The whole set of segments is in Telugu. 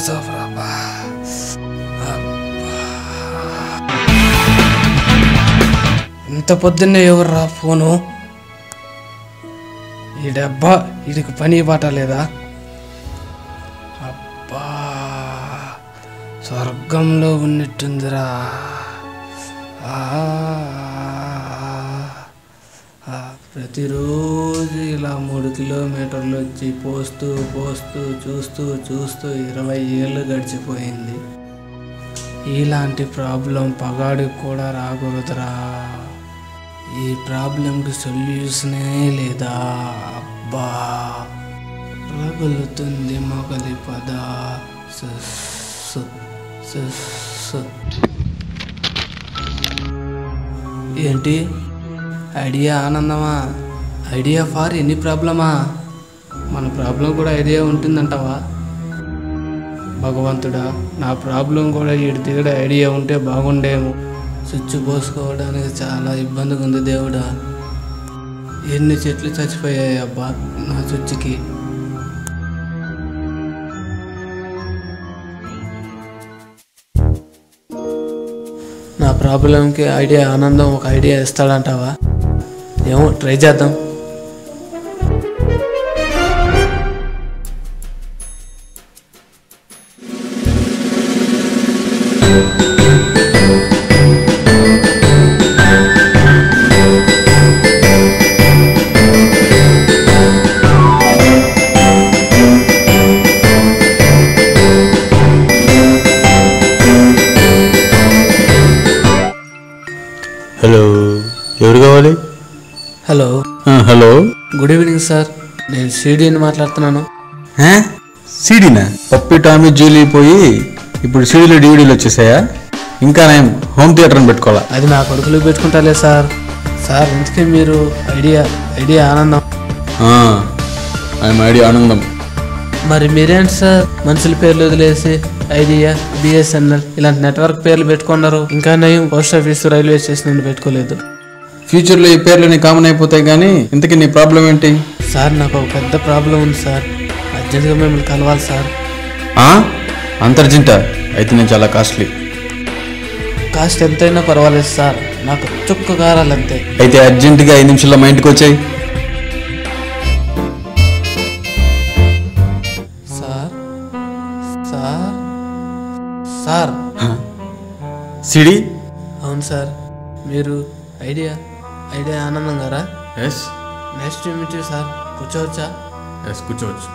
సూపర్ అబ్బా ఇంత పొద్దున్నే ఎవర్రా ఫోను ఈ డబ్బా వీడికి పని పాట లేదా అబ్బా స్వర్గంలో ఉన్నట్టుందిరా ఆ, ఆ, ప్రతిరోజు ఇలా మూడు కిలోమీటర్లు వచ్చి పోస్తూ పోస్తూ చూస్తూ చూస్తూ ఇరవై ఏళ్ళు గడిచిపోయింది ఇలాంటి ప్రాబ్లం పగాడికి కూడా రాకూడదురా ఈ ప్రాబ్లంకి సొల్యూషనే లేదా అబ్బా రగులుతుంది మొగలి పద సు, సు, సు, సు. ఏంటి ఐడియా ఆనందమా ఐడియా ఫార్ ఎన్ని ప్రాబ్లమా మన ప్రాబ్లం కూడా ఐడియా ఉంటుందంటావా భగవంతుడా నా ప్రాబ్లం కూడా వీడి దగ్గర ఐడియా ఉంటే బాగుండేమో స్విచ్ పోసుకోవడానికి చాలా ఇబ్బందిగా ఉంది దేవుడా ఎన్ని చెట్లు చచ్చిపోయాయి అబ్బా నా స్విచ్కి నా ప్రాబ్లంకి ఐడియా ఆనందం ఒక ఐడియా ఇస్తాడంటావా ఏమో ట్రై చేద్దాం హలో ఎవరు కావాలి హలో ఆ, హలో గుడ్ ఈవినింగ్ సార్ నేను సిడిని మాట్లాడుతున్నాను హే? సీడీనా పప్పి టామీ జూలీ పోయి ఇప్పుడు సీడీలు డివిడీలు వచ్చేసాయా ఇంకా నేను హోమ్ థియేటర్ అని పెట్టుకోవాలా అది నా కొడుకులు పెట్టుకుంటాలే సార్ సార్ ఇంతకీ మీరు idea idea Anandam I'm ID Anandam మరి మీరేంటి సార్ మనుషుల పేర్లు వదిలేసి ఐడియా బిఎస్ఎన్ఎల్ ఇలాంటి నెట్వర్క్ పేర్లు పెట్టుకున్నారు ఇంకా నయం పోస్ట్ ఆఫీస్ రైల్వే స్టేషన్ అని పెట్టుకోలేదు ఫ్యూచర్లో ఈ పేర్లు కామన్ అయిపోతాయి కానీ ఇంతకీ నీ ప్రాబ్లం ఏంటి సార్ నాకు ఒక పెద్ద ప్రాబ్లం ఉంది సార్ అర్జెంట్గా మిమ్మల్ని కలవాలి సార్ ఆ? అంత అర్జెంటా అయితే నేను చాలా కాస్ట్లీ కాస్ట్ ఎంతైనా పర్వాలేదు సార్ నాకు చుక్క కారాలంతే అయితే అర్జెంటుగా ఐదు నిమిషాల్లో మా ఇంటికి వచ్చాయి సార్ సార్ సార్ సిడి అవును సార్ మీరు ఐడియా ఐడియా ఆనందం గారా ఎస్ నెక్స్ట్ మీట్ సార్ కూర్చోవచ్చా ఎస్ కూర్చోవచ్చు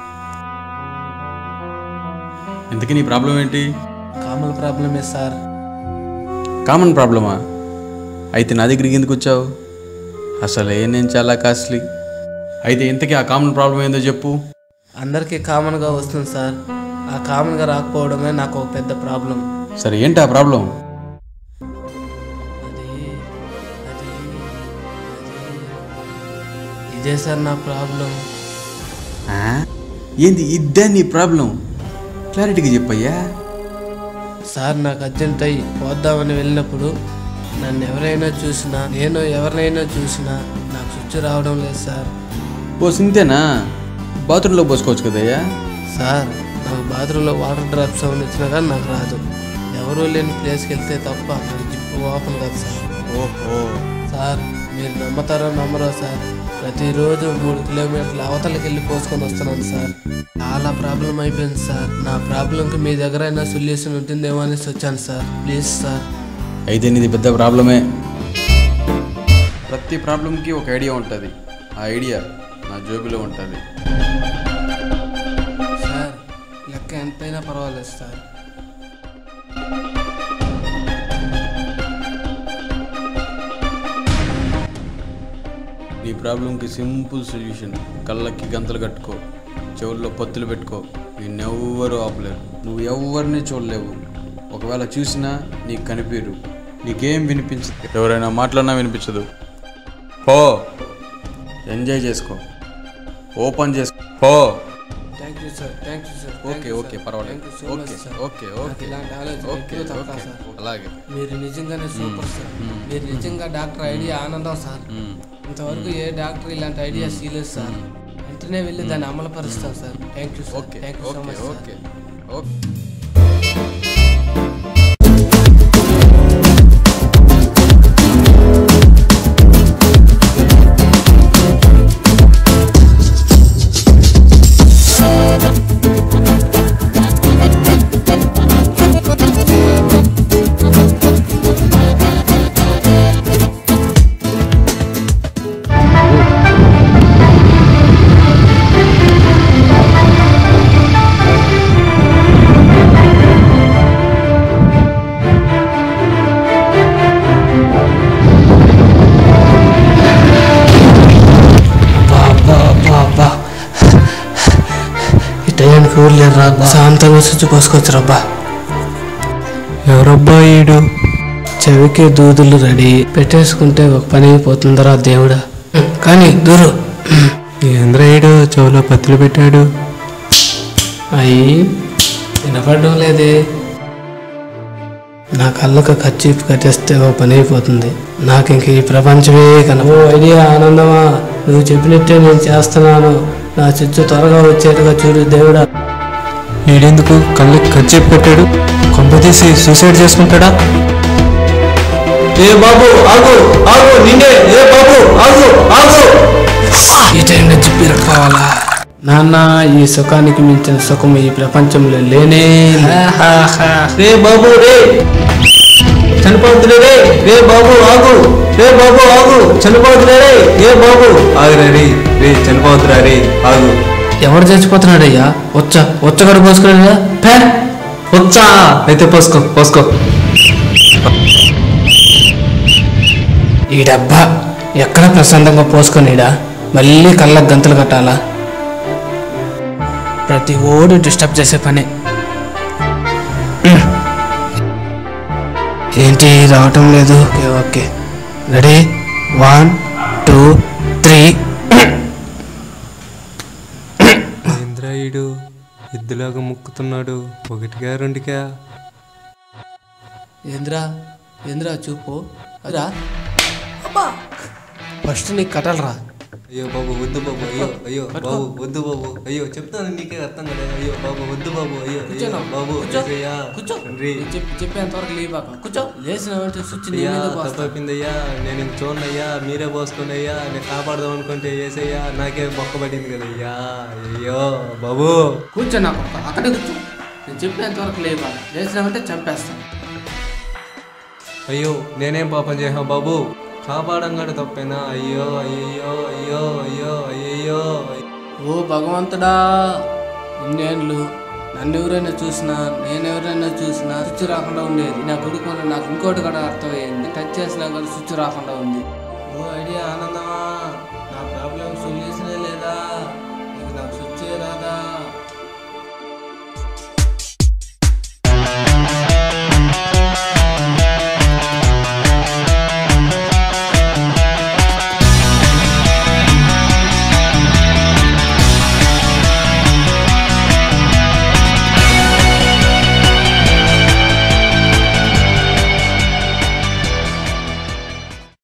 ఇంతకీ నీ ప్రాబ్లం ఏంటి కామన్ ప్రాబ్లమే సార్ కామన్ ప్రాబ్లమా అయితే నా దగ్గరికి ఎందుకు వచ్చావు అసలే నేను చాలా కాస్ట్లీ అయితే ఇంతకీ ఆ కామన్ ప్రాబ్లం ఏందో చెప్పు అందరికీ కామన్గా వస్తుంది సార్ ఆ కామన్గా రాకపోవడమే నాకు ఒక పెద్ద ప్రాబ్లం సరే ఏంటి ఆ ప్రాబ్లం అది అది అది ఇదే సార్ నా ప్రాబ్లం ఆ? ఏంది ఇద్దా నీ ప్రాబ్లం క్లారిటీగా చెప్పయ్యా సార్ నాకు అర్జెంట్ అయ్యి పోద్దామని వెళ్ళినప్పుడు నన్ను ఎవరైనా చూసినా నేను ఎవరినైనా చూసినా నాకు స్విచ్ రావడం లేదు సార్ ఓ సింతేనా బాత్రూంలో పోసుకోవచ్చు కదయ్యా సార్ నాకు బాత్రూంలో వాటర్ డ్రాప్ సౌండ్ వచ్చినా కానీ నాకు రాదు ఎవరూ లేని ప్లేస్కి వెళ్తే తప్ప నాకు జిప్పు ఓపెన్ కాదు సార్ ఓహో సార్ మీరు నమ్మతారో నమ్మరో సార్ ప్రతిరోజు మూడు కిలోమీటర్ల అవతలకి వెళ్ళి పోసుకొని వస్తున్నాను సార్ చాలా ప్రాబ్లం అయిపోయింది సార్ నా ప్రాబ్లంకి మీ దగ్గర అయినా సొల్యూషన్ ఉంటుందేమో అనేసి వచ్చాను సార్ ప్లీజ్ సార్ అయితే నీది పెద్ద ప్రాబ్లమే ప్రతి ప్రాబ్లంకి ఒక ఐడియా ఉంటుంది ఆ ఐడియా నా జోబిలో ఉంటుంది సార్ లెక్క ఎంతైనా పర్వాలేదు సార్ నీ ప్రాబ్లంకి సింపుల్ సొల్యూషన్ కళ్ళకి గంతలు కట్టుకో చెవుల్లో పత్తులు పెట్టుకో నిన్నెవ్వరూ ఆపలేరు నువ్వు ఎవరిని చూడలేవు ఒకవేళ చూసినా నీకు కనిపించరు నీకేం వినిపించదు ఎవరైనా మాట్లాడినా వినిపించదు పో ఎంజాయ్ చేసుకో ఓపెన్ చేసుకో పో thank you sir thank you sir okay okay పర్వాలేదు ఓకే ఓకే ఓకే ఇలాంటి ఆలోచన ఓకే ఎప్పుడూ తప్ప ఓకే సార్ అలాగే మీరు నిజంగానే సూపర్ సార్ మీరు నిజంగా డాక్టర్ ఐడియా ఆనందం సార్ మ్మ్. ఇంతవరకు ఏ డాక్టర్ ఇలాంటి ఐడియా సీలేదు సార్ వెంటనే వెళ్ళి దాన్ని అమలు పరుస్తాం sir thank you sir okay thank you so okay much okay అబ్బా అబ్బా అబ్బా ఈ టైంకి ఊరు లేరు రా శాంతంగా స్విచ్ పోసుకోవచ్చు రబ్బా ఎవరబ్బా ఈడు చెవికి దూదులు రెడీ పెట్టేసుకుంటే ఒక పని అయిపోతుందరా దేవుడా కానీ దూరు ఏంద్రయుడు చెవులో పత్తులు పెట్టాడు అయ్యి వినపడడం లేదే నా కళ్ళకు ఖర్చీపు కట్టేస్తే ఓ పని అయిపోతుంది నాకు ఇంక ఈ ప్రపంచమే కన ఓ ఐడియా ఆనందమా నువ్వు చెప్పినట్టే నేను చేస్తున్నాను నా చుట్టూ త్వరగా వచ్చేట్టుగా చూడు దేవుడా ఈడెందుకు కళ్ళకి ఖర్చు పెట్టాడు కొంపతీసి సూసైడ్ చేసుకుంటాడా ఏ బాబు ఆగు ఆగు నిన్నే ఏ బాబు ఆగు ఆగు ఈ టైంలో చెప్పి కావాలా నాన్న ఈ సుఖానికి మించిన సుఖం ఈ ప్రపంచంలో లేనే రే బాబు రే చనిపోతులే రే రే బాబు ఆగు రే బాబు ఆగు చనిపోతులే రే ఏ బాబు ఆగురా రే రే చనిపోతురా రే ఆగు ఎవరు చచ్చిపోతున్నాడయ్యా వచ్చ వచ్చగడ పోసుకున్నాడా పే వచ్చా అయితే పోసుకో పోసుకో ఈ డబ్బా ఎక్కడ ప్రశాంతంగా పోసుకొనిడా మళ్ళీ కళ్ళకు గంతులు కట్టాలా ప్రతి ఓడు డిస్టర్బ్ చేసే పని ఏంటి రావటం లేదు okay okay ready one two three Indrayudu ఎద్దులాగా ముక్కుతున్నాడు ఒకటిగా రెండుగా ఏంద్రా ఏంద్రా చూపు అదా ఫస్ట్ నీకు కట్టాలరా అయ్యో బాబు వద్దు బాబు అయ్యో అయ్యో బాబు వద్దు బాబు అయ్యో చెప్తాను నీకే అర్థం కదా అయ్యో బాబు వద్దు బాబు అయ్యో అయ్యో కూర్చోనా? బాబు కూర్చో. ఏసయ్యా, కూర్చో తండ్రి నేను చెప్పి చెప్పేంత వరకు లేవాక కూర్చో లేచిన వెంటనే స్విచ్ నీ అయ్యా మీద పోస్తా. తప్పైపోయిందయ్యా నేను ఇంక చూడనయ్యా మీరే పోసుకోండి అయ్యా నేను కాపాడదాం అనుకుంటే ఏసయ్యా నాకే మొక్క పడింది కదయ్యా అయ్యో బాబు కూర్చో నా పక్క అక్కడే కూర్చో నేను చెప్పేంత వరకు లేవా లేచినామంటే చంపేస్తాను అయ్యో నేనేం పాపం చేసా బాబు కాపాడంగాడు తప్పేనా అయ్యో అయ్యో అయ్యో అయ్యో అయ్యో ఓ భగవంతుడా ఇన్నేళ్ళు నన్ను ఎవరైనా చూసినా నేను ఎవరైనా చూసినా స్విచ్ రాకుండా ఉండేది నా కొడుకు వల్ల నాకు ఇంకోటి కూడా అర్థమయ్యింది టచ్ చేసినా కానీ స్విచ్ రాకుండా ఉంది ఓ ఐడియా ఆనందం